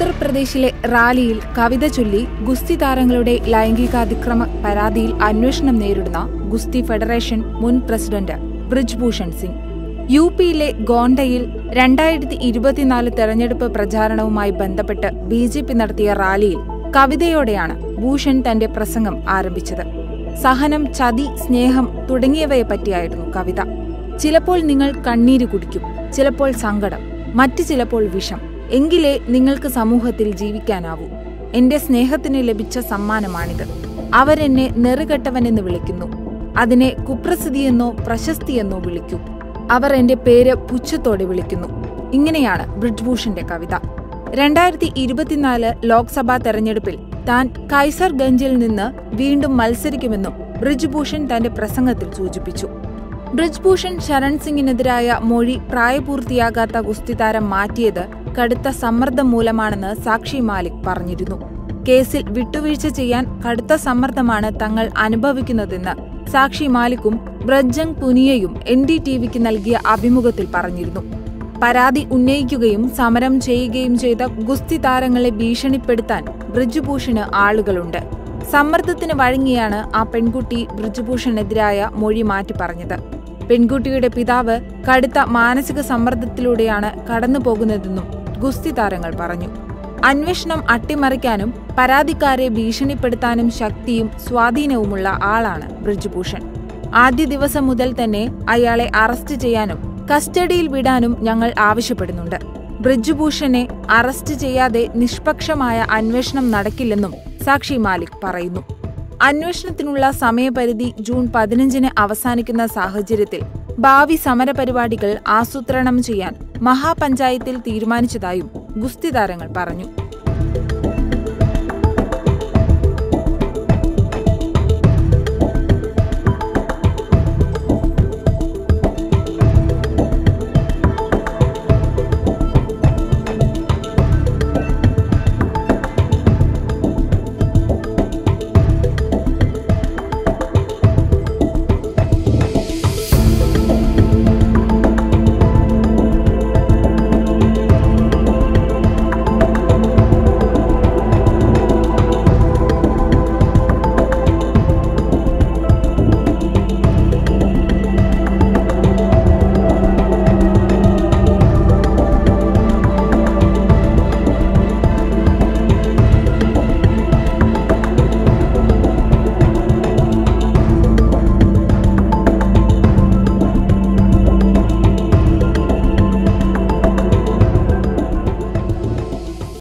ഉത്തർപ്രദേശിലെ റാലിയിൽ കവിത ചൊല്ലി ഗുസ്തി താരങ്ങളുടെ ലൈംഗികാതിക്രമ പരാതിയിൽ അന്വേഷണം നേരിടുന്ന ഗുസ്തി ഫെഡറേഷൻ മുൻ പ്രസിഡന്റ് ബ്രിജ്ഭൂഷൺ സിംഗ് യു പിയിലെ ഗോണ്ടയിൽ രണ്ടായിരത്തി ഇരുപത്തിനാല് തെരഞ്ഞെടുപ്പ് പ്രചാരണവുമായി ബന്ധപ്പെട്ട് ബി ജെ പി നടത്തിയ റാലിയിൽ കവിതയോടെയാണ് ഭൂഷൺ തന്റെ പ്രസംഗം ആരംഭിച്ചത് സഹനം ചതി സ്നേഹം തുടങ്ങിയവയെ പറ്റിയായിരുന്നു കവിത ചിലപ്പോൾ നിങ്ങൾ കണ്ണീര് കുടിക്കും ചിലപ്പോൾ സങ്കടം മറ്റു ചിലപ്പോൾ വിഷം എങ്കിലേ നിങ്ങൾക്ക് സമൂഹത്തിൽ ജീവിക്കാനാവൂ എന്റെ സ്നേഹത്തിന് ലഭിച്ച സമ്മാനമാണിത് അവരെന്നെ നെറുകെട്ടവനെന്ന് വിളിക്കുന്നു അതിനെ കുപ്രസിദ്ധിയെന്നോ പ്രശസ്തിയെന്നോ വിളിക്കൂ അവർ എന്റെ പേര് പുച്ഛത്തോടെ വിളിക്കുന്നു ഇങ്ങനെയാണ് ബ്രിജ്ഭൂഷന്റെ കവിത രണ്ടായിരത്തി ഇരുപത്തിനാല് ലോക്സഭാ തെരഞ്ഞെടുപ്പിൽ താൻ കൈസർഗഞ്ചിൽ നിന്ന് വീണ്ടും മത്സരിക്കുമെന്നും ബ്രിജ്ഭൂഷൺ തന്റെ പ്രസംഗത്തിൽ സൂചിപ്പിച്ചു ബ്രിജ്ഭൂഷൺ ശരൺ സിംഗിനെതിരായ മൊഴി പ്രായപൂർത്തിയാകാത്ത ഗുസ്തിതാരം മാറ്റിയത് കടുത്ത സമ്മർദ്ദം മൂലമാണെന്ന് സാക്ഷി മാലിക് പറഞ്ഞിരുന്നു കേസിൽ വിട്ടുവീഴ്ച ചെയ്യാൻ കടുത്ത സമ്മർദ്ദമാണ് തങ്ങൾ അനുഭവിക്കുന്നതെന്ന് സാക്ഷി മാലിക്കും ബ്രജ്ജങ് പുനിയയും എൻ ഡി ടി വിക്ക് നൽകിയ അഭിമുഖത്തിൽ പറഞ്ഞിരുന്നു പരാതി ഉന്നയിക്കുകയും സമരം ചെയ്യുകയും ചെയ്ത ഗുസ്തി താരങ്ങളെ ഭീഷണിപ്പെടുത്താൻ ബ്രിജ്ഭൂഷണ് ആളുകളുണ്ട് സമ്മർദ്ദത്തിന് വഴങ്ങിയാണ് ആ പെൺകുട്ടി ബ്രിജ്ഭൂഷണെതിരായ മൊഴി മാറ്റി പറഞ്ഞത് പെൺകുട്ടിയുടെ പിതാവ് കടുത്ത മാനസിക സമ്മർദ്ദത്തിലൂടെയാണ് കടന്നുപോകുന്നതെന്നും ഗുസ്തി താരങ്ങൾ പറഞ്ഞു അന്വേഷണം അട്ടിമറിക്കാനും പരാതിക്കാരെ ഭീഷണിപ്പെടുത്താനും ശക്തിയും സ്വാധീനവുമുള്ള ആളാണ് ബ്രിജ്ഭൂഷൺ ആദ്യ ദിവസം മുതൽ തന്നെ അയാളെ അറസ്റ്റ് ചെയ്യാനും കസ്റ്റഡിയിൽ വിടാനും ഞങ്ങൾ ആവശ്യപ്പെടുന്നുണ്ട് ബ്രിജ്ഭൂഷനെ അറസ്റ്റ് ചെയ്യാതെ നിഷ്പക്ഷമായ അന്വേഷണം നടക്കില്ലെന്നും സാക്ഷി മാലിക് പറയുന്നു അന്വേഷണത്തിനുള്ള സമയപരിധി ജൂൺ പതിനഞ്ചിന് അവസാനിക്കുന്ന സാഹചര്യത്തിൽ ഭാവി സമരപരിപാടികൾ ആസൂത്രണം ചെയ്യാൻ മഹാപഞ്ചായത്തിൽ തീരുമാനിച്ചതായും ഗുസ്തി താരങ്ങൾ പറഞ്ഞു